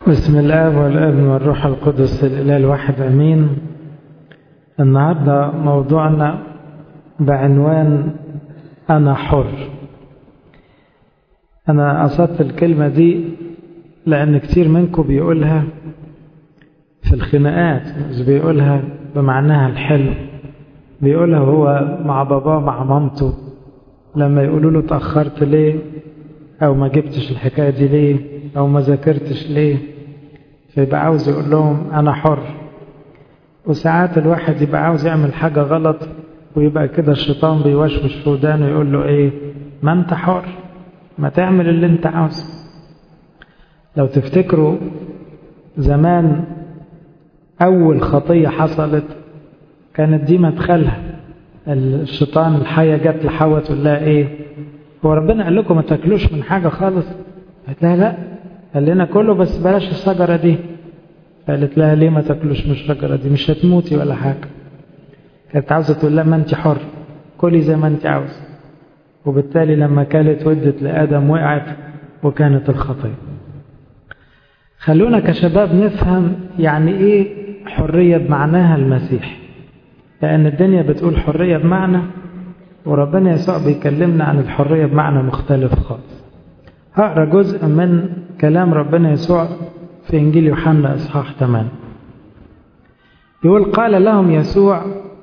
بسم الله والابن والروح القدس الإله الواحد أمين النهاردة موضوعنا بعنوان أنا حر أنا قصدت الكلمة دي لأن كتير منكم بيقولها في الخناقات مش بيقولها بمعناها الحلو بيقولها هو مع باباه مع مامته لما يقولوا له اتأخرت ليه أو ما جبتش الحكاية دي ليه أو ما ذاكرتش ليه فيبقى عاوز يقول لهم أنا حر وساعات الواحد يبقى عاوز يعمل حاجة غلط ويبقى كده الشيطان بيوشوش في ودانه يقول له إيه ما أنت حر ما تعمل اللي أنت عاوزه لو تفتكروا زمان أول خطية حصلت كانت دي مدخلها الشيطان الحية جت لحواء تقول لها إيه هو ربنا قال لكم ما تاكلوش من حاجة خالص قالت لها لا قال لنا كله بس بلاش الشجرة دي قالت لها ليه ما تاكلوش من الشجرة دي مش هتموتي ولا حاجة كانت عاوزة تقول لها ما انت حر كلي زي ما انت عاوزة وبالتالي لما كانت ودت لآدم وقعت وكانت الخطية خلونا كشباب نفهم يعني ايه حرية بمعناها المسيح لأن الدنيا بتقول حرية بمعنى وربنا يسوع بيكلمنا عن الحرية بمعنى مختلف خالص هقرا جزء من كلام ربنا يسوع في إنجيل يوحنا إصحاح 8 يقول قال لهم يسوع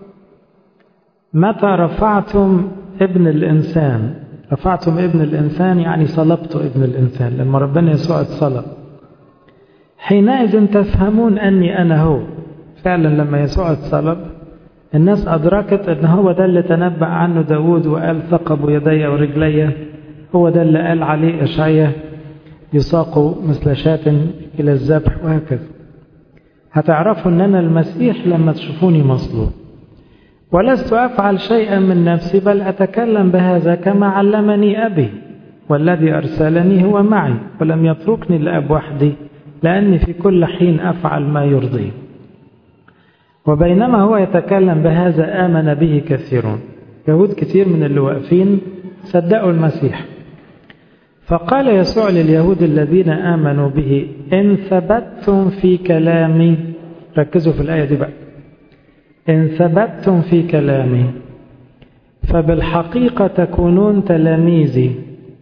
متى رفعتم ابن الإنسان رفعتم ابن الإنسان يعني صلبتوا ابن الإنسان لما ربنا يسوع اتصلب حينئذ تفهمون أني أنا هو فعلا لما يسوع اتصلب الناس أدركت أن هو ده اللي تنبأ عنه داود وقال ثقب يدي ورجلي هو ده اللي قال عليه إشعيا يساق مثل شاة إلى الذبح وهكذا هتعرفوا أن أنا المسيح لما تشوفوني مصلوب ولست أفعل شيئا من نفسي بل أتكلم بهذا كما علمني أبي والذي أرسلني هو معي ولم يتركني الأب وحدي لأني في كل حين أفعل ما يرضيه وبينما هو يتكلم بهذا آمن به كثيرون يهود كثير من اللي واقفين صدقوا المسيح فقال يسوع لليهود الذين آمنوا به إن ثبتتم في كلامي ركزوا في الآية دي بقى إن ثبتتم في كلامي فبالحقيقة تكونون تلاميذي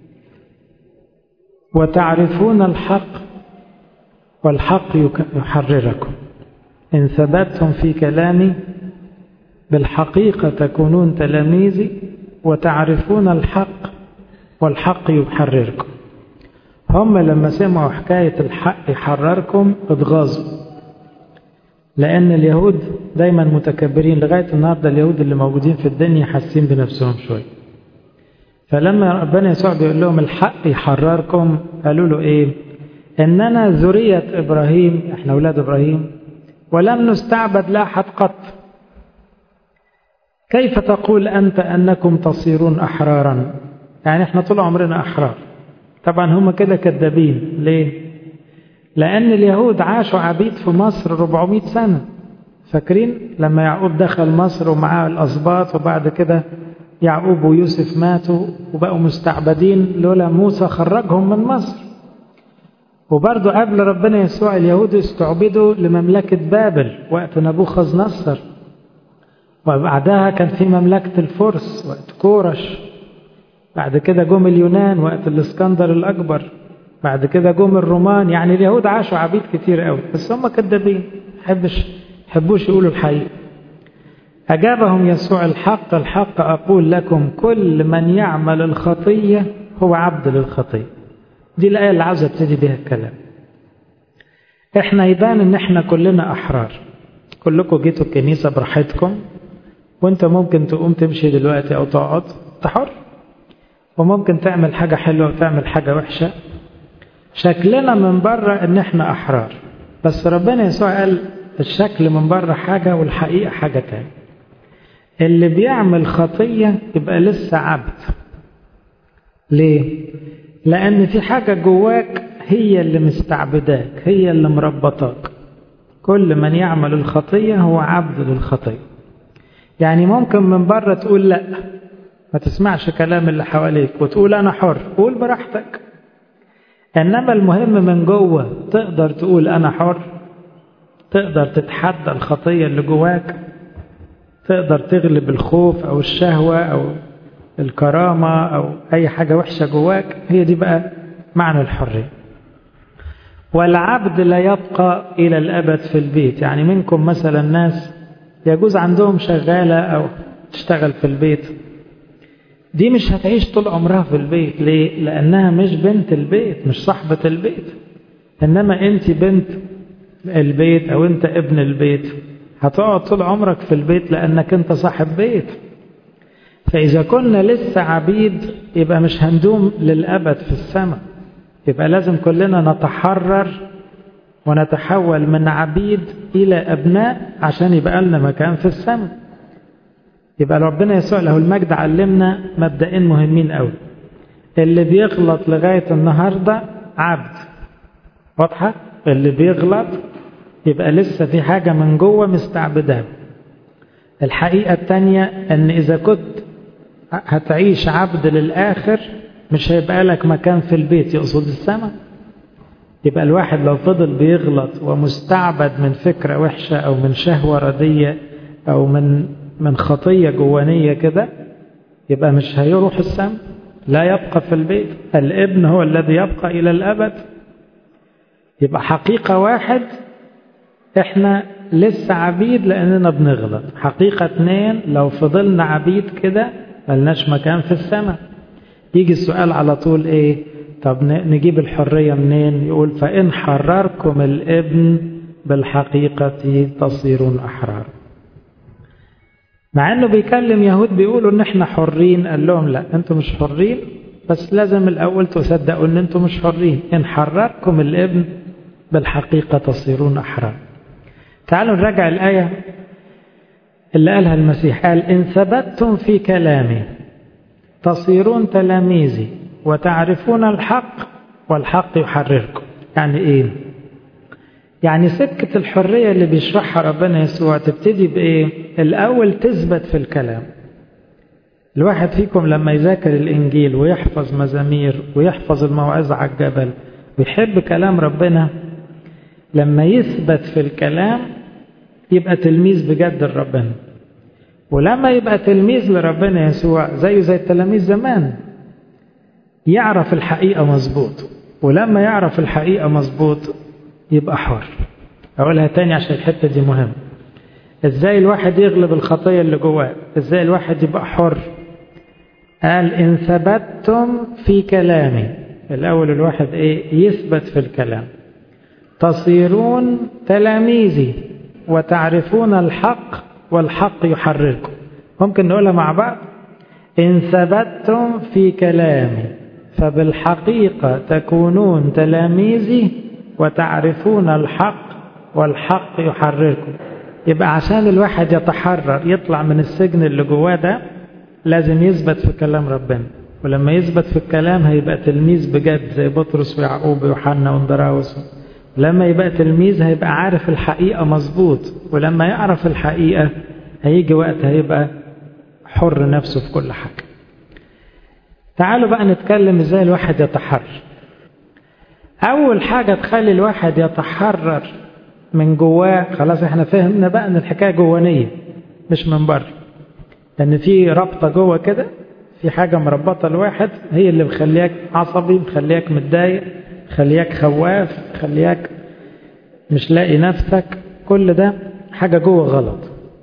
وتعرفون الحق والحق يحرركم إن ثبتتم في كلامي بالحقيقة تكونون تلاميذي وتعرفون الحق والحق يحرركم هم لما سمعوا حكاية الحق يحرركم اتغاظوا لأن اليهود دايما متكبرين لغاية النهاردة اليهود اللي موجودين في الدنيا حاسين بنفسهم شوية فلما ربنا يسوع بيقول لهم الحق يحرركم قالوا له ايه اننا ذرية ابراهيم احنا اولاد ابراهيم ولم نستعبد لاحد قط كيف تقول أنت أنكم تصيرون أحرارا يعني احنا طول عمرنا أحرار طبعا هم كده كذابين ليه لأن اليهود عاشوا عبيد في مصر 400 سنة فاكرين لما يعقوب دخل مصر ومعاه الأسباط وبعد كده يعقوب ويوسف ماتوا وبقوا مستعبدين لولا موسى خرجهم من مصر وبرضه قبل ربنا يسوع اليهود استعبدوا لمملكة بابل وقت نبوخذ نصر وبعدها كان في مملكة الفرس وقت كورش بعد كده جم اليونان وقت الاسكندر الأكبر بعد كده جم الرومان يعني اليهود عاشوا عبيد كتير قوي بس هم كذابين حبش حبوش يقولوا الحقيقة أجابهم يسوع الحق الحق أقول لكم كل من يعمل الخطية هو عبد للخطية دي الآية اللي عاوز ابتدي بيها الكلام احنا يبان ان احنا كلنا احرار كلكم جيتوا الكنيسة براحتكم وانت ممكن تقوم تمشي دلوقتي او تقعد تحر وممكن تعمل حاجة حلوة وتعمل حاجة وحشة شكلنا من بره ان احنا احرار بس ربنا يسوع قال الشكل من بره حاجة والحقيقة حاجة تانية اللي بيعمل خطية يبقى لسه عبد ليه؟ لأن في حاجة جواك هي اللي مستعبداك هي اللي مربطاك كل من يعمل الخطية هو عبد للخطية يعني ممكن من بره تقول لا ما تسمعش كلام اللي حواليك وتقول أنا حر قول براحتك إنما المهم من جوه تقدر تقول أنا حر تقدر تتحدى الخطية اللي جواك تقدر تغلب الخوف أو الشهوة أو الكرامة أو أي حاجة وحشة جواك هي دي بقى معنى الحرية والعبد لا يبقى إلى الأبد في البيت يعني منكم مثلا ناس يجوز عندهم شغالة أو تشتغل في البيت دي مش هتعيش طول عمرها في البيت ليه؟ لأنها مش بنت البيت مش صاحبة البيت إنما أنت بنت البيت أو أنت ابن البيت هتقعد طول عمرك في البيت لأنك أنت صاحب بيت فإذا كنا لسه عبيد يبقى مش هندوم للأبد في السماء يبقى لازم كلنا نتحرر ونتحول من عبيد إلى أبناء عشان يبقى لنا مكان في السماء يبقى ربنا يسوع له المجد علمنا مبدئين مهمين قوي اللي بيغلط لغاية النهاردة عبد واضحة اللي بيغلط يبقى لسه في حاجة من جوه مستعبدها الحقيقة التانية ان اذا كنت هتعيش عبد للآخر مش هيبقى لك مكان في البيت يقصد السماء يبقى الواحد لو فضل بيغلط ومستعبد من فكرة وحشة أو من شهوة ردية أو من من خطية جوانية كده يبقى مش هيروح السماء لا يبقى في البيت الابن هو الذي يبقى إلى الأبد يبقى حقيقة واحد احنا لسه عبيد لأننا بنغلط حقيقة اتنين لو فضلنا عبيد كده ملناش مكان في السماء يجي السؤال على طول ايه طب نجيب الحرية منين يقول فإن حرركم الابن بالحقيقة تصيرون أحرار مع انه بيكلم يهود بيقولوا ان احنا حرين قال لهم لا انتم مش حرين بس لازم الاول تصدقوا ان انتم مش حرين ان حرركم الابن بالحقيقة تصيرون أحرار تعالوا نراجع الآية اللي قالها المسيح قال إن ثبتتم في كلامي تصيرون تلاميذي وتعرفون الحق والحق يحرركم يعني إيه يعني سكة الحرية اللي بيشرحها ربنا يسوع تبتدي بإيه الأول تثبت في الكلام الواحد فيكم لما يذاكر الإنجيل ويحفظ مزامير ويحفظ الموعظة على الجبل ويحب كلام ربنا لما يثبت في الكلام يبقى تلميذ بجد لربنا ولما يبقى تلميذ لربنا يسوع زيه زي التلاميذ زمان يعرف الحقيقة مظبوط ولما يعرف الحقيقة مظبوط يبقى حر أقولها تاني عشان الحتة دي مهمة ازاي الواحد يغلب الخطية اللي جواه ازاي الواحد يبقى حر قال إن ثبتتم في كلامي الأول الواحد إيه يثبت في الكلام تصيرون تلاميذي وتعرفون الحق والحق يحرركم ممكن نقولها مع بعض إن ثبتتم في كلامي فبالحقيقة تكونون تلاميذي وتعرفون الحق والحق يحرركم يبقى عشان الواحد يتحرر يطلع من السجن اللي جواه ده لازم يثبت في كلام ربنا ولما يثبت في الكلام هيبقى تلميذ بجد زي بطرس ويعقوب ويوحنا واندراوس لما يبقى تلميذ هيبقى عارف الحقيقة مظبوط ولما يعرف الحقيقة هيجي وقت هيبقى حر نفسه في كل حاجة تعالوا بقى نتكلم ازاي الواحد يتحرر أول حاجة تخلي الواحد يتحرر من جواه خلاص احنا فهمنا بقى ان الحكاية جوانية مش من بره لأن في رابطة جوه كده في حاجة مربطة الواحد هي اللي مخلياك عصبي مخلياك متضايق مخلياك خواف مخلياك مش لاقي نفسك كل ده حاجة جوه غلط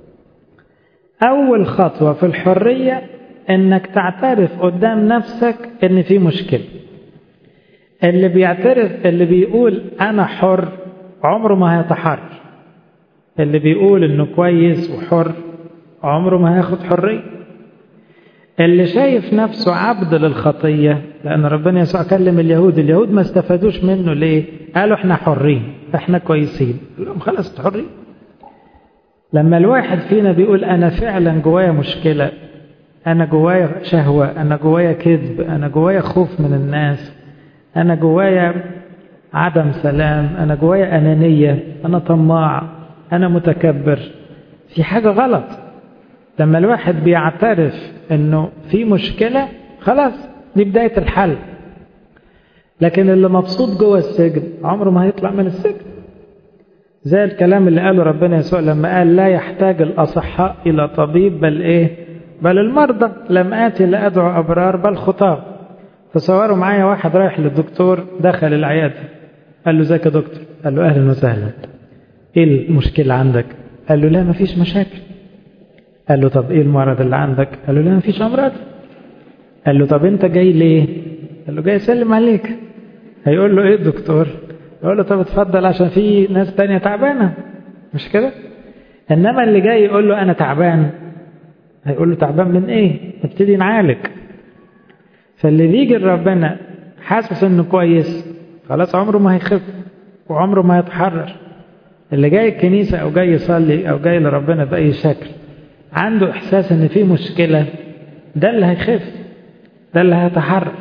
أول خطوة في الحرية إنك تعترف قدام نفسك إن في مشكلة اللي بيعترف اللي بيقول أنا حر عمره ما هيتحرر اللي بيقول إنه كويس وحر عمره ما هياخد حرية اللي شايف نفسه عبد للخطية لأن ربنا يسوع كلم اليهود اليهود ما استفادوش منه ليه قالوا احنا حرين احنا كويسين لهم خلاص حرين لما الواحد فينا بيقول أنا فعلا جوايا مشكلة أنا جوايا شهوة أنا جوايا كذب أنا جوايا خوف من الناس أنا جوايا عدم سلام أنا جوايا أنانية أنا طماع أنا متكبر في حاجة غلط لما الواحد بيعترف أنه في مشكلة خلاص دي بداية الحل لكن اللي مبسوط جوه السجن عمره ما هيطلع من السجن زي الكلام اللي قاله ربنا يسوع لما قال لا يحتاج الأصحاء إلى طبيب بل إيه بل المرضى لم آتي لأدعو أبرار بل خطاب تصوروا معايا واحد رايح للدكتور دخل العيادة قال له ازيك يا دكتور قال له أهلا وسهلا إيه المشكلة عندك قال له لا مفيش مشاكل قال له طب إيه المرض اللي عندك قال له لا مفيش أمراض قال له طب أنت جاي ليه قال له جاي أسلم عليك هيقول له إيه الدكتور يقول له طب اتفضل عشان في ناس تانية تعبانة مش كده إنما اللي جاي يقول له أنا تعبان هيقول له تعبان من إيه نبتدي نعالج فاللي بيجي لربنا حاسس إنه كويس خلاص عمره ما هيخف وعمره ما هيتحرر اللي جاي الكنيسة أو جاي يصلي أو جاي لربنا بأي شكل عنده إحساس إن في مشكلة ده اللي هيخف ده اللي هيتحرر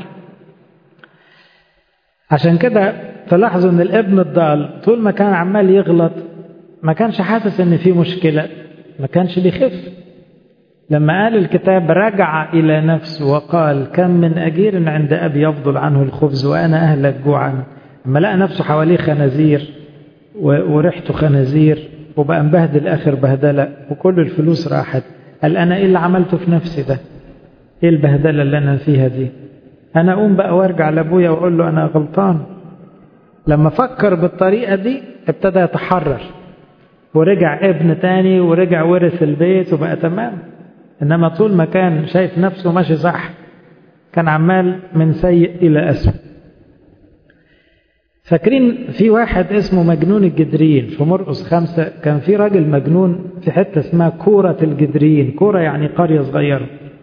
عشان كده تلاحظوا ان الابن الضال طول ما كان عمال يغلط ما كانش حاسس ان في مشكلة ما كانش بيخف لما قال الكتاب رجع إلى نفسه وقال كم من أجير عند أبي يفضل عنه الخبز وأنا أهلك جوعا لما لقى نفسه حواليه خنازير وريحته خنازير وبقى مبهدل آخر بهدلة وكل الفلوس راحت قال أنا إيه اللي عملته في نفسي ده إيه البهدلة اللي أنا فيها دي أنا أقوم بقى وارجع لأبويا وأقول له أنا غلطان لما فكر بالطريقة دي ابتدى يتحرر ورجع ابن تاني ورجع ورث البيت وبقى تمام إنما طول ما كان شايف نفسه ماشي صح كان عمال من سيء إلى أسوأ فاكرين في واحد اسمه مجنون الجدرين في مرقس خمسة كان في راجل مجنون في حتة اسمها كورة الجدرين كورة يعني قرية صغيرة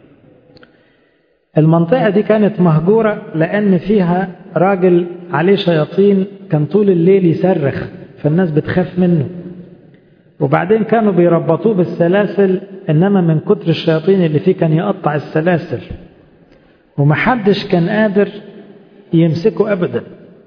المنطقة دي كانت مهجورة لأن فيها راجل عليه شياطين كان طول الليل يصرخ فالناس بتخاف منه وبعدين كانوا بيربطوه بالسلاسل إنما من كتر الشياطين اللي فيه كان يقطع السلاسل ومحدش كان قادر يمسكه أبدا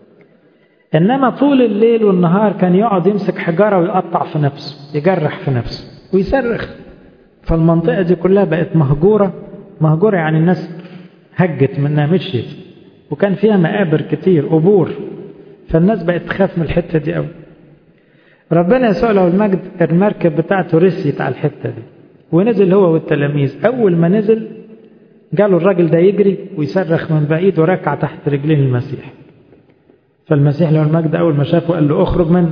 إنما طول الليل والنهار كان يقعد يمسك حجارة ويقطع في نفسه يجرح في نفسه ويصرخ فالمنطقة دي كلها بقت مهجورة مهجورة يعني الناس هجت منها مشيت وكان فيها مقابر كتير قبور فالناس بقت تخاف من الحتة دي قوي ربنا يسوع له المجد المركب بتاعته رسيت على الحتة دي ونزل هو والتلاميذ أول ما نزل قالوا الراجل ده يجري ويصرخ من بعيد وركع تحت رجلين المسيح فالمسيح له المجد أول ما شافه قال له اخرج منه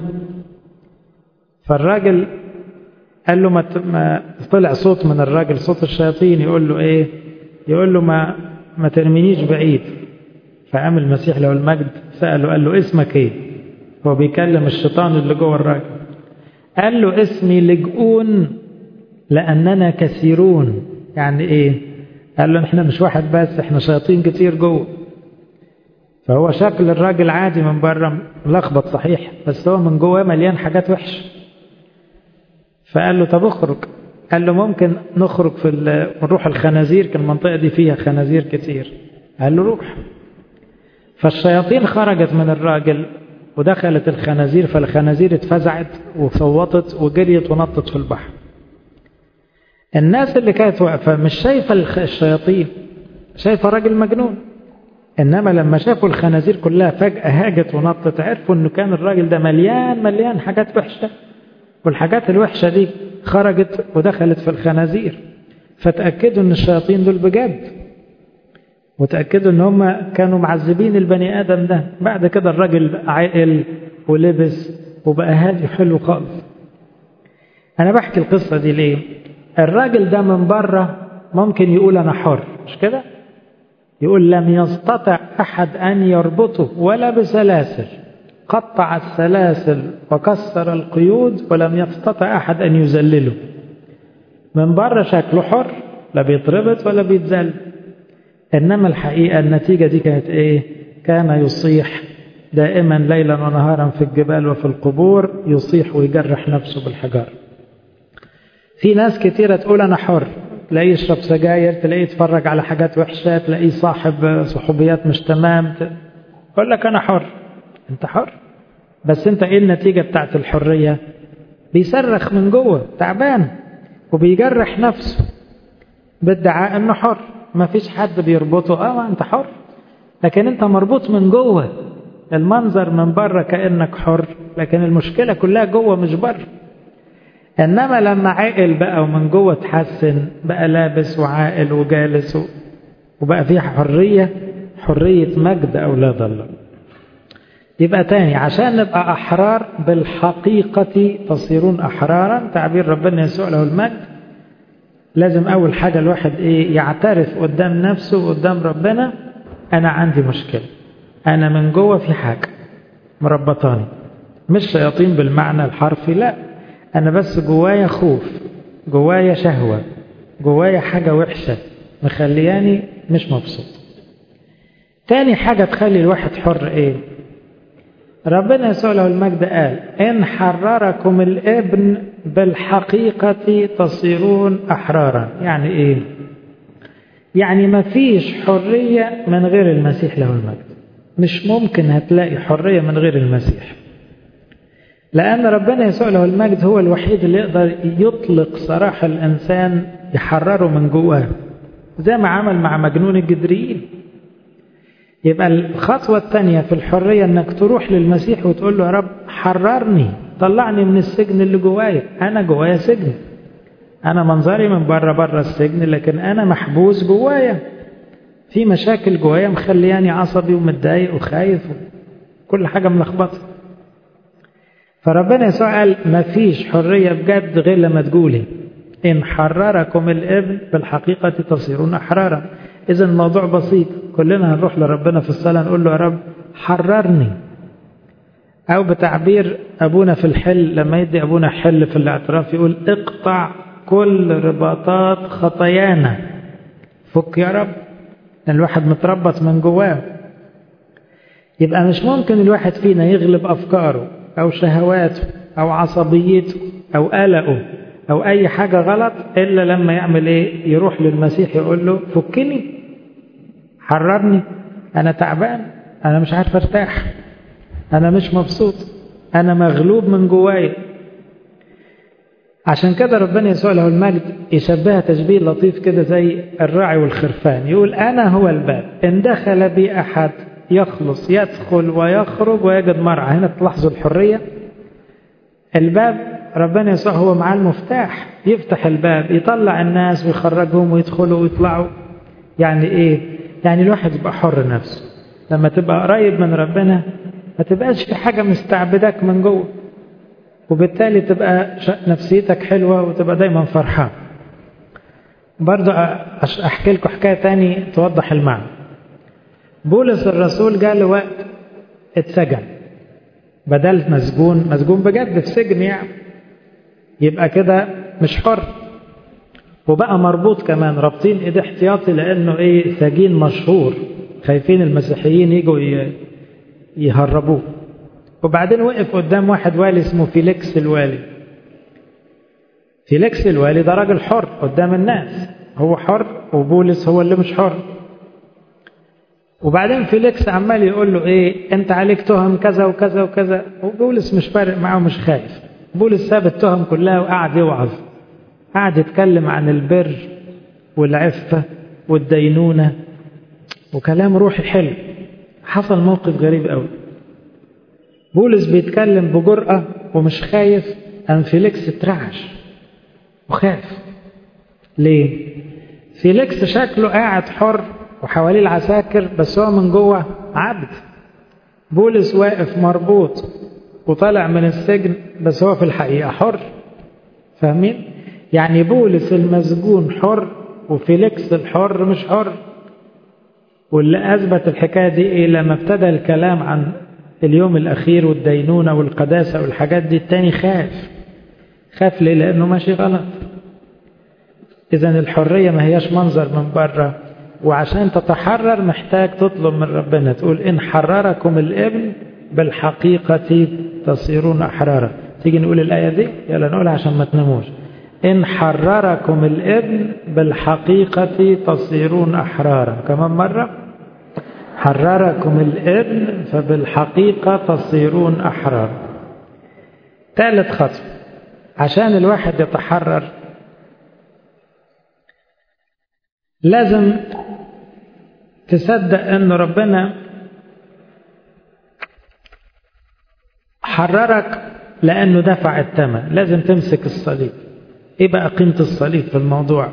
فالراجل قال له ما طلع صوت من الراجل صوت الشياطين يقول له ايه يقول له ما ما ترمينيش بعيد فقام المسيح له المجد سأله قال له اسمك ايه هو بيكلم الشيطان اللي جوه الراجل قال له اسمي لجؤون لأننا كثيرون يعني ايه قال له احنا مش واحد بس احنا شياطين كتير جوه فهو شكل الراجل عادي من بره ملخبط صحيح بس هو من جواه مليان حاجات وحشه فقال له طب اخرج قال له ممكن نخرج في نروح الخنازير كان المنطقة دي فيها خنازير كتير قال له روح فالشياطين خرجت من الراجل ودخلت الخنازير فالخنازير اتفزعت وصوتت وجريت ونطت في البحر الناس اللي كانت واقفة مش شايفة الشياطين شايفة راجل مجنون إنما لما شافوا الخنازير كلها فجأة هاجت ونطت عرفوا إنه كان الراجل ده مليان مليان حاجات وحشة والحاجات الوحشة دي خرجت ودخلت في الخنازير فتأكدوا ان الشياطين دول بجد وتأكدوا ان هم كانوا معذبين البني آدم ده بعد كده الراجل عقل ولبس وبقى هادي حلو خالص أنا بحكي القصة دي ليه الراجل ده من بره ممكن يقول أنا حر مش كده يقول لم يستطع أحد أن يربطه ولا بسلاسل قطع السلاسل وكسر القيود ولم يستطع أحد أن يذلله من بره شكله حر لا بيتربط ولا بيتذل إنما الحقيقة النتيجة دي كانت إيه كان يصيح دائما ليلا ونهارا في الجبال وفي القبور يصيح ويجرح نفسه بالحجار في ناس كتيرة تقول أنا حر تلاقيه يشرب سجاير تلاقيه يتفرج على حاجات وحشة تلاقيه صاحب صحوبيات مش تمام يقول لك أنا حر أنت حر بس أنت إيه النتيجة بتاعت الحرية بيصرخ من جوه تعبان وبيجرح نفسه بادعاء أنه حر ما فيش حد بيربطه اه انت حر لكن انت مربوط من جوه المنظر من بره كأنك حر لكن المشكلة كلها جوه مش بره إنما لما عقل بقى ومن جوه اتحسن بقى لابس وعاقل وجالس وبقى فيه حرية حرية مجد أولاد الله يبقى تاني عشان نبقى أحرار بالحقيقة تصيرون أحرارا تعبير ربنا يسوع له المجد لازم أول حاجة الواحد إيه يعترف قدام نفسه وقدام ربنا أنا عندي مشكلة أنا من جوه في حاجة مربطاني مش شياطين بالمعنى الحرفي لا أنا بس جوايا خوف جوايا شهوة جوايا حاجة وحشة مخلياني مش مبسوط تاني حاجة تخلي الواحد حر إيه ربنا يسوع له المجد قال إن حرركم الابن بالحقيقة تصيرون أحرارا يعني إيه يعني ما فيش حرية من غير المسيح له المجد مش ممكن هتلاقي حرية من غير المسيح لأن ربنا يسوع له المجد هو الوحيد اللي يقدر يطلق سراح الإنسان يحرره من جواه زي ما عمل مع مجنون الجدريين يبقى الخطوة الثانية في الحرية انك تروح للمسيح وتقول له يا رب حررني طلعني من السجن اللي جوايا انا جوايا سجن انا منظري من بره بره السجن لكن انا محبوس جوايا في مشاكل جوايا مخلياني عصبي ومتضايق وخايف كل حاجة ملخبطة فربنا يسوع قال ما فيش حرية بجد غير لما تقولي إن حرركم الابن بالحقيقة تصيرون أحرارا إذا الموضوع بسيط كلنا هنروح لربنا في الصلاة نقول له يا رب حررني أو بتعبير أبونا في الحل لما يدي أبونا حل في الاعتراف يقول اقطع كل رباطات خطايانا فك يا رب الواحد متربط من جواه يبقى مش ممكن الواحد فينا يغلب أفكاره أو شهواته أو عصبيته أو قلقه أو أي حاجة غلط إلا لما يعمل إيه يروح للمسيح يقول له فكني حررني أنا تعبان أنا مش عارف أرتاح أنا مش مبسوط أنا مغلوب من جوايا عشان كده ربنا يسوع له المجد يشبهها تشبيه لطيف كده زي الراعي والخرفان يقول أنا هو الباب إن دخل بي أحد يخلص يدخل ويخرج ويجد مرعى هنا تلاحظوا الحرية الباب ربنا يسوع هو معاه المفتاح يفتح الباب يطلع الناس ويخرجهم ويدخلوا ويطلعوا يعني ايه يعني الواحد يبقى حر نفسه لما تبقى قريب من ربنا ما تبقاش في حاجة مستعبدك من جوه وبالتالي تبقى نفسيتك حلوة وتبقى دايما فرحان برضو أحكي لكم حكاية تاني توضح المعنى بولس الرسول جاء له وقت اتسجن بدل مسجون مسجون بجد في سجن يعني يبقى كده مش حر وبقى مربوط كمان رابطين ايديه احتياطي لانه ايه سجين مشهور خايفين المسيحيين يجوا يهربوه وبعدين وقف قدام واحد والي اسمه فيليكس الوالي فيليكس الوالي ده راجل حر قدام الناس هو حر وبولس هو اللي مش حر وبعدين فيليكس عمال يقول له ايه انت عليك تهم كذا وكذا وكذا وبولس مش فارق معاه ومش خايف بولس ساب التهم كلها وقعد يوعظ قعد يتكلم عن البر والعفة والدينونة وكلام روحي حلو حصل موقف غريب قوي بولس بيتكلم بجرأة ومش خايف أم فيليكس اترعش وخاف ليه فيليكس شكله قاعد حر وحواليه العساكر بس هو من جوه عبد بولس واقف مربوط وطالع من السجن بس هو في الحقيقة حر فاهمين يعني بولس المسجون حر وفيليكس الحر مش حر واللي أثبت الحكاية دي إيه لما ابتدى الكلام عن اليوم الأخير والدينونة والقداسة والحاجات دي التاني خاف خاف ليه لأنه ماشي غلط إذا الحرية ما هياش منظر من بره وعشان تتحرر محتاج تطلب من ربنا تقول إن حرركم الابن بالحقيقة تصيرون أحرارا تيجي نقول الآية دي يلا نقولها عشان ما تناموش إن حرركم الابن بالحقيقة تصيرون أحرارا كمان مرة حرركم الابن فبالحقيقة تصيرون أحرارا ثالث خطوة عشان الواحد يتحرر لازم تصدق أن ربنا حررك لأنه دفع الثمن لازم تمسك الصليب إيه بقى قيمة الصليب في الموضوع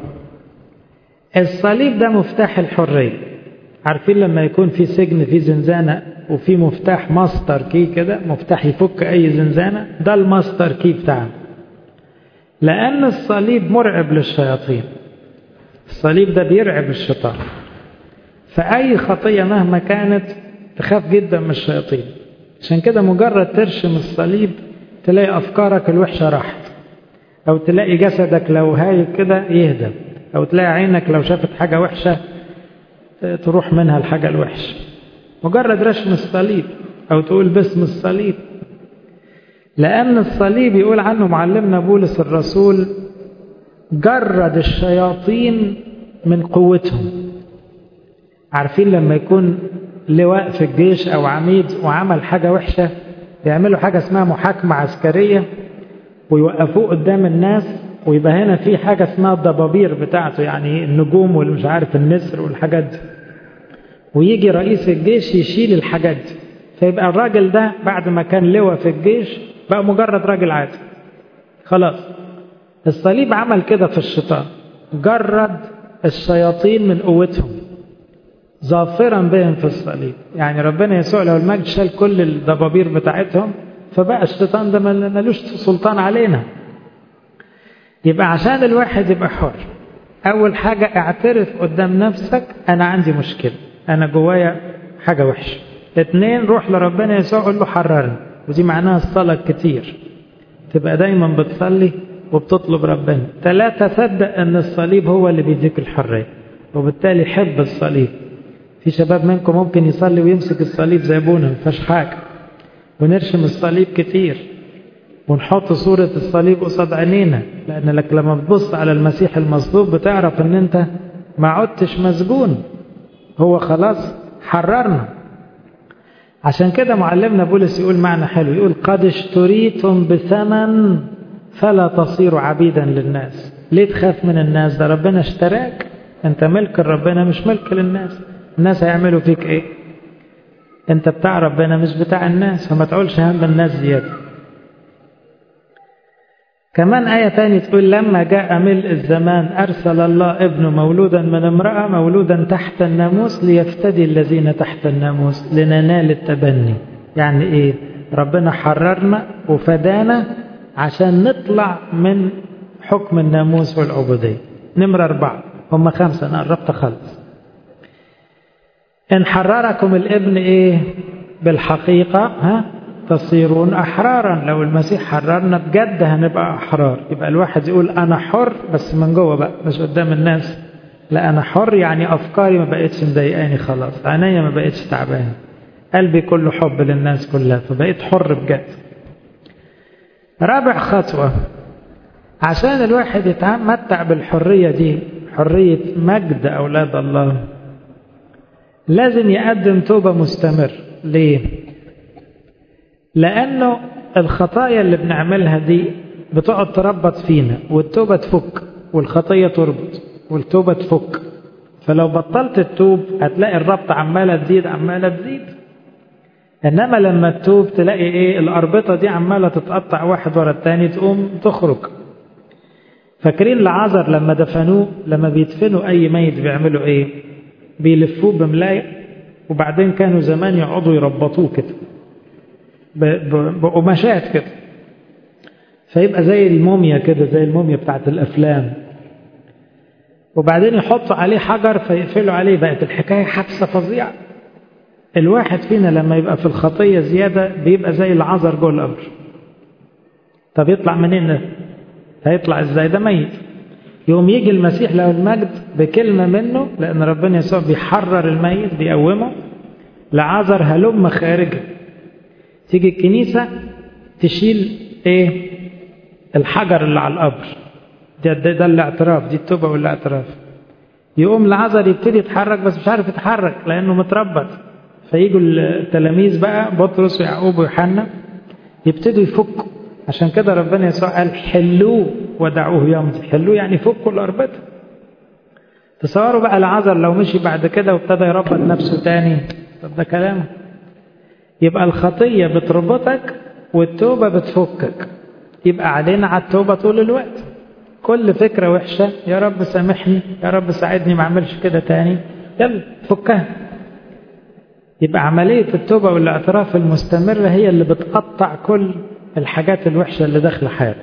الصليب ده مفتاح الحرية عارفين لما يكون في سجن في زنزانة وفي مفتاح ماستر كي كده مفتاح يفك أي زنزانة ده الماستر كي بتاعنا لأن الصليب مرعب للشياطين الصليب ده بيرعب الشيطان فأي خطية مهما كانت تخاف جدا من الشياطين عشان كده مجرد ترشم الصليب تلاقي أفكارك الوحشة راحت أو تلاقي جسدك لو هايب كده يهدى أو تلاقي عينك لو شافت حاجة وحشة تروح منها الحاجة الوحشة مجرد رشم الصليب أو تقول باسم الصليب لأن الصليب يقول عنه معلمنا بولس الرسول جرد الشياطين من قوتهم عارفين لما يكون لواء في الجيش أو عميد وعمل حاجة وحشة يعملوا حاجة اسمها محاكمة عسكرية ويوقفوه قدام الناس ويبقى هنا في حاجة اسمها الضبابير بتاعته يعني النجوم والمش عارف النسر والحاجات دي ويجي رئيس الجيش يشيل الحاجات دي فيبقى الراجل ده بعد ما كان لواء في الجيش بقى مجرد راجل عادي خلاص الصليب عمل كده في الشيطان جرد الشياطين من قوتهم ظافرا بهم في الصليب يعني ربنا يسوع لو المجد شال كل الضبابير بتاعتهم فبقى الشيطان ده ملوش سلطان علينا يبقى عشان الواحد يبقى حر أول حاجة اعترف قدام نفسك أنا عندي مشكلة أنا جوايا حاجة وحشة اتنين روح لربنا يسوع قول له حررني ودي معناها الصلاة كتير تبقى دايما بتصلي وبتطلب ربنا ثلاثة صدق أن الصليب هو اللي بيديك الحرية وبالتالي حب الصليب في شباب منكم ممكن يصلي ويمسك الصليب زي ابونا ما فيهاش حاجة ونرشم الصليب كتير ونحط صورة الصليب قصاد عينينا لأن لك لما تبص على المسيح المصلوب بتعرف أن أنت ما عدتش مسجون هو خلاص حررنا عشان كده معلمنا بولس يقول معنى حلو يقول قد اشتريتم بثمن فلا تصيروا عبيدا للناس ليه تخاف من الناس ده ربنا اشتراك انت ملك ربنا مش ملك للناس الناس هيعملوا فيك ايه انت بتاع ربنا مش بتاع الناس فما تقولش هم الناس زيادة كمان آية تانية تقول لما جاء ملء الزمان أرسل الله ابنه مولودا من امرأة مولودا تحت الناموس ليفتدي الذين تحت الناموس لننال التبني يعني ايه ربنا حررنا وفدانا عشان نطلع من حكم الناموس والعبودية نمرة أربعة هم خمسة أنا قربت خلص إن حرركم الابن إيه بالحقيقة ها تصيرون أحرارا لو المسيح حررنا بجد هنبقى أحرار يبقى الواحد يقول أنا حر بس من جوه بقى مش قدام الناس لا أنا حر يعني أفكاري ما بقتش مضايقاني خلاص عينيا ما بقتش تعبانة قلبي كله حب للناس كلها فبقيت حر بجد رابع خطوة عشان الواحد يتمتع بالحرية دي حرية مجد أولاد الله لازم يقدم توبة مستمر ليه؟ لأنه الخطايا اللي بنعملها دي بتقعد تربط فينا والتوبة تفك والخطية تربط والتوبة تفك فلو بطلت التوب هتلاقي الربط عمالة تزيد عمالة تزيد إنما لما تتوب تلاقي إيه الأربطة دي عمالة تتقطع واحد ورا التاني تقوم تخرج فاكرين لعازر لما دفنوه لما بيدفنوا أي ميت بيعملوا إيه بيلفوه بملاية وبعدين كانوا زمان يقعدوا يربطوه كده بقماشات كده فيبقى زي الموميا كده زي الموميا بتاعت الأفلام وبعدين يحطوا عليه حجر فيقفلوا عليه بقت الحكاية حادثة فظيعة الواحد فينا لما يبقى في الخطية زيادة بيبقى زي العذر جوه القبر طب يطلع منين ده؟ هيطلع ازاي ده ميت يوم يجي المسيح له المجد بكلمة منه لأن ربنا يسوع بيحرر الميت بيقومه لعذر هلم خارجه تيجي الكنيسة تشيل ايه الحجر اللي على القبر ده, ده, ده الاعتراف دي التوبة والاعتراف يقوم العذر يبتدي يتحرك بس مش عارف يتحرك لأنه متربط فيجوا التلاميذ بقى بطرس ويعقوب ويوحنا يبتدوا يفكوا عشان كده ربنا يسوع قال حلوه ودعوه يمضي حلوه يعني فكوا الأربطة تصوروا بقى العذر لو مشي بعد كده وابتدى يربط نفسه تاني طب ده كلام يبقى الخطية بتربطك والتوبة بتفكك يبقى علينا على التوبة طول الوقت كل فكرة وحشة يا رب سامحني يا رب ساعدني ما اعملش كده تاني يلا فكها يبقى عملية التوبة والاعتراف المستمرة هي اللي بتقطع كل الحاجات الوحشة اللي داخل حياتك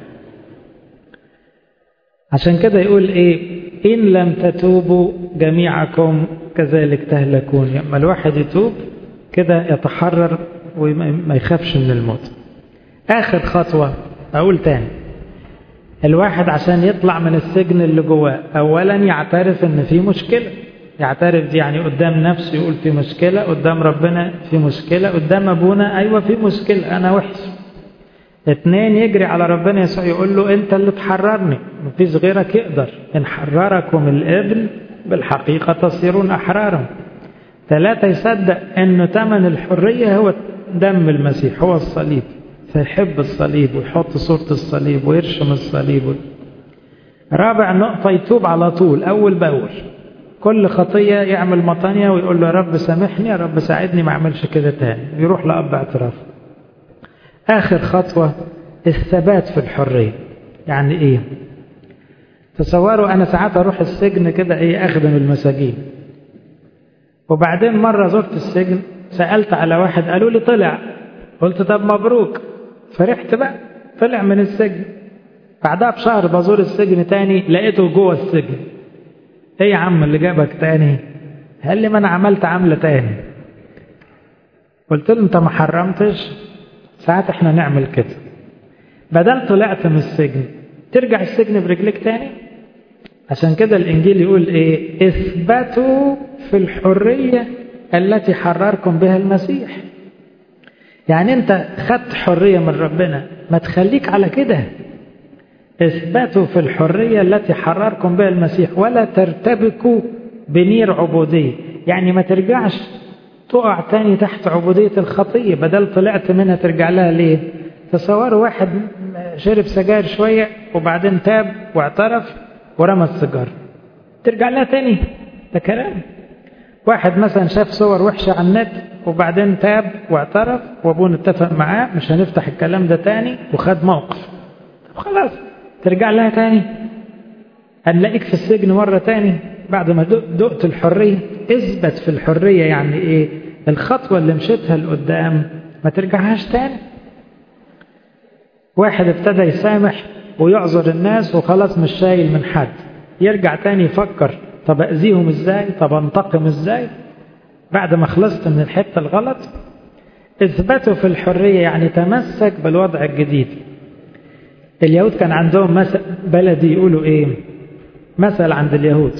عشان كده يقول ايه إن لم تتوبوا جميعكم كذلك تهلكون لما الواحد يتوب كده يتحرر وما يخافش من الموت آخر خطوة أقول تاني الواحد عشان يطلع من السجن اللي جواه أولا يعترف إن في مشكلة يعترف دي يعني قدام نفسه يقول في مشكلة قدام ربنا في مشكلة قدام أبونا أيوة في مشكلة أنا وحش اتنين يجري على ربنا يسوع يقول له انت اللي تحررني مفيش غيرك يقدر ان حرركم الابن بالحقيقة تصيرون احرارا ثلاثة يصدق انه ثمن الحرية هو دم المسيح هو الصليب فيحب الصليب ويحط صورة الصليب ويرشم الصليب رابع نقطة يتوب على طول أول بأول كل خطية يعمل مطانية ويقول له يا رب سامحني يا رب ساعدني ما أعملش كده تاني يروح لأب اعتراف آخر خطوة الثبات في الحرية يعني إيه تصوروا أنا ساعات أروح السجن كده إيه أخدم المساجين وبعدين مرة زرت السجن سألت على واحد قالوا لي طلع قلت طب مبروك فرحت بقى طلع من السجن بعدها بشهر بزور السجن تاني لقيته جوه السجن ايه يا عم اللي جابك تاني قال لي ما انا عملت عملة تاني قلت له انت ما حرمتش ساعات احنا نعمل كده بدل طلعت من السجن ترجع السجن برجلك تاني عشان كده الانجيل يقول ايه اثبتوا في الحرية التي حرركم بها المسيح يعني انت خدت حرية من ربنا ما تخليك على كده اثبتوا في الحرية التي حرركم بها المسيح ولا ترتبكوا بنير عبودية يعني ما ترجعش تقع تاني تحت عبودية الخطية بدل طلعت منها ترجع لها ليه تصوروا واحد شرب سجاير شوية وبعدين تاب واعترف ورمى السيجارة ترجع لها تاني ده كلام واحد مثلا شاف صور وحشة على النت وبعدين تاب واعترف وابونا اتفق معاه مش هنفتح الكلام ده تاني وخد موقف طب خلاص ترجع لها تاني هنلاقيك في السجن مرة تاني بعد ما دقت الحرية اثبت في الحرية يعني ايه الخطوة اللي مشيتها لقدام ما ترجعهاش تاني واحد ابتدى يسامح ويعذر الناس وخلاص مش شايل من حد يرجع تاني يفكر طب أذيهم ازاي طب انتقم ازاي بعد ما خلصت من الحتة الغلط اثبتوا في الحرية يعني تمسك بالوضع الجديد اليهود كان عندهم مثل بلدي يقولوا ايه مثل عند اليهود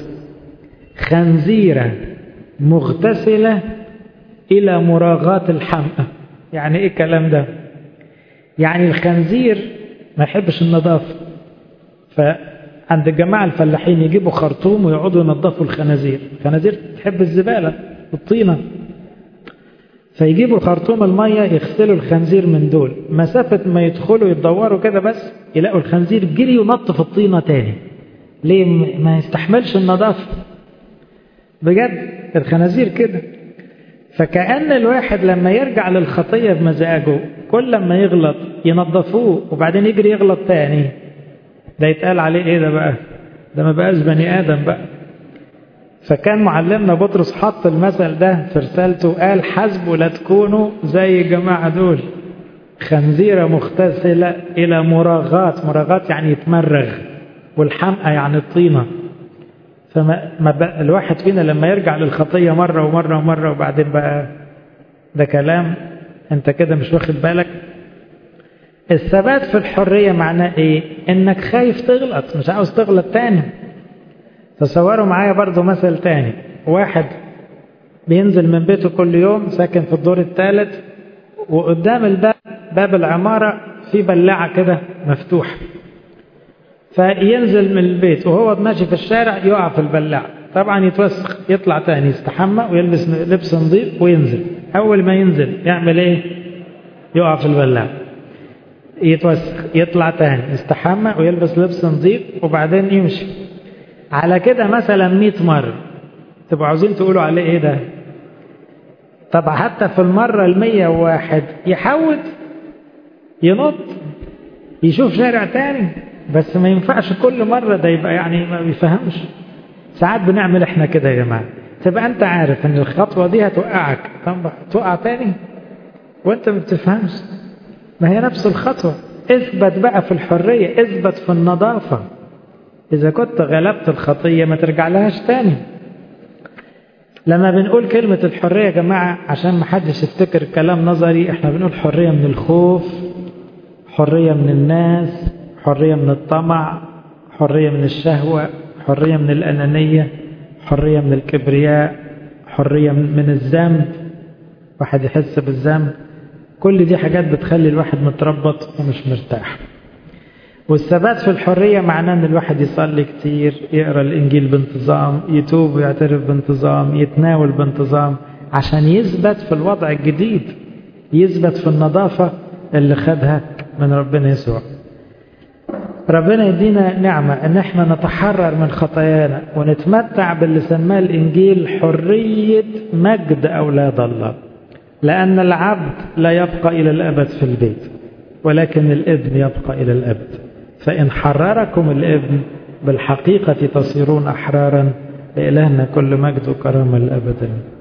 خنزيرة مغتسلة إلى مراغاة الحمأة يعني ايه الكلام ده يعني الخنزير ما يحبش النظافة فعند الجماعة الفلاحين يجيبوا خرطوم ويقعدوا ينظفوا الخنازير الخنازير تحب الزبالة الطينة فيجيبوا خرطوم المية يغسلوا الخنزير من دول مسافة ما يدخلوا يتدوروا كده بس يلاقوا الخنزير جري ونط في الطينة تاني ليه ما يستحملش النظافة بجد الخنازير كده فكأن الواحد لما يرجع للخطية بمزاجه كل لما يغلط ينظفوه وبعدين يجري يغلط تاني ده يتقال عليه ايه ده بقى ده ما بقاش بني آدم بقى فكان معلمنا بطرس حط المثل ده في رسالته قال حسبوا لا تكونوا زي الجماعة دول خنزيرة مغتسلة إلى مراغات مراغات يعني يتمرغ والحمقى يعني الطينة فما ما بقى الواحد فينا لما يرجع للخطية مرة ومرة ومرة وبعدين بقى ده كلام انت كده مش واخد بالك الثبات في الحرية معناه ايه انك خايف تغلط مش عاوز تغلط تاني تصوروا معايا برضو مثل تاني واحد بينزل من بيته كل يوم ساكن في الدور الثالث وقدام الباب باب العمارة في بلاعة كده مفتوحة فينزل من البيت وهو ماشي في الشارع يقع في البلاعة طبعا يتوسخ يطلع تاني يستحمى ويلبس لبس نظيف وينزل أول ما ينزل يعمل إيه يقع في البلاعة يتوسخ يطلع تاني يستحمى ويلبس لبس نظيف وبعدين يمشي على كده مثلا 100 مرة تبقوا عاوزين تقولوا عليه ايه ده طب حتى في المرة المية واحد يحود ينط يشوف شارع تاني بس ما ينفعش كل مرة ده يبقى يعني ما بيفهمش ساعات بنعمل احنا كده يا جماعة تبقى انت عارف ان الخطوة دي هتوقعك طب تقع تاني وانت ما بتفهمش ما هي نفس الخطوة اثبت بقى في الحرية اثبت في النظافة إذا كنت غلبت الخطية ما ترجع لهاش تاني لما بنقول كلمة الحرية يا جماعة عشان ما حدش يفتكر كلام نظري احنا بنقول حرية من الخوف حرية من الناس حرية من الطمع حرية من الشهوة حرية من الأنانية حرية من الكبرياء حرية من الذنب واحد يحس بالذنب كل دي حاجات بتخلي الواحد متربط ومش مرتاح والثبات في الحرية معناه ان الواحد يصلي كتير يقرأ الانجيل بانتظام يتوب ويعترف بانتظام يتناول بانتظام عشان يثبت في الوضع الجديد يثبت في النظافة اللي خدها من ربنا يسوع ربنا يدينا نعمة ان احنا نتحرر من خطايانا ونتمتع باللي سماه الانجيل حرية مجد اولاد الله لان العبد لا يبقى الى الابد في البيت ولكن الابن يبقى الى الابد فان حرركم الابن بالحقيقة تصيرون احرارا لإلهنا كل مجد وكرامة الابد